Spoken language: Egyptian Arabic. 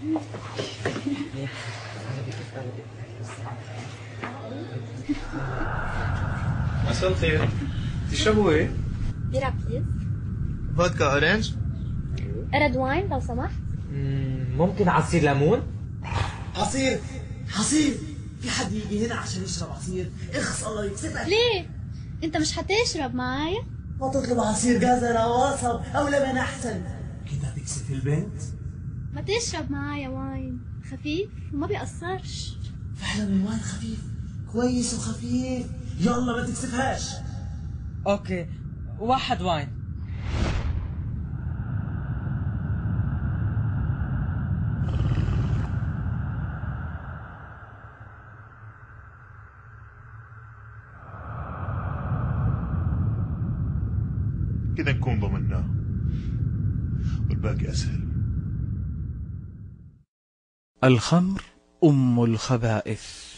مساء الخير تشربوا ايه؟ بيرة بليز فودكا اورنج ريد واين لو سمحت ممكن عصير ليمون عصير عصير في حد يجي هنا عشان يشرب عصير اخص الله يكسفك ليه؟ انت مش هتشرب معايا؟ ما تطلب عصير جزر او قصب او لبن احسن كده هتكسف البنت ما تشرب معايا واين خفيف وما بيأثرش فعلا الواين خفيف كويس وخفيف يلا ما تكسفهاش اوكي واحد واين كذا نكون ضمناه والباقي أسهل الخمر أم الخبائث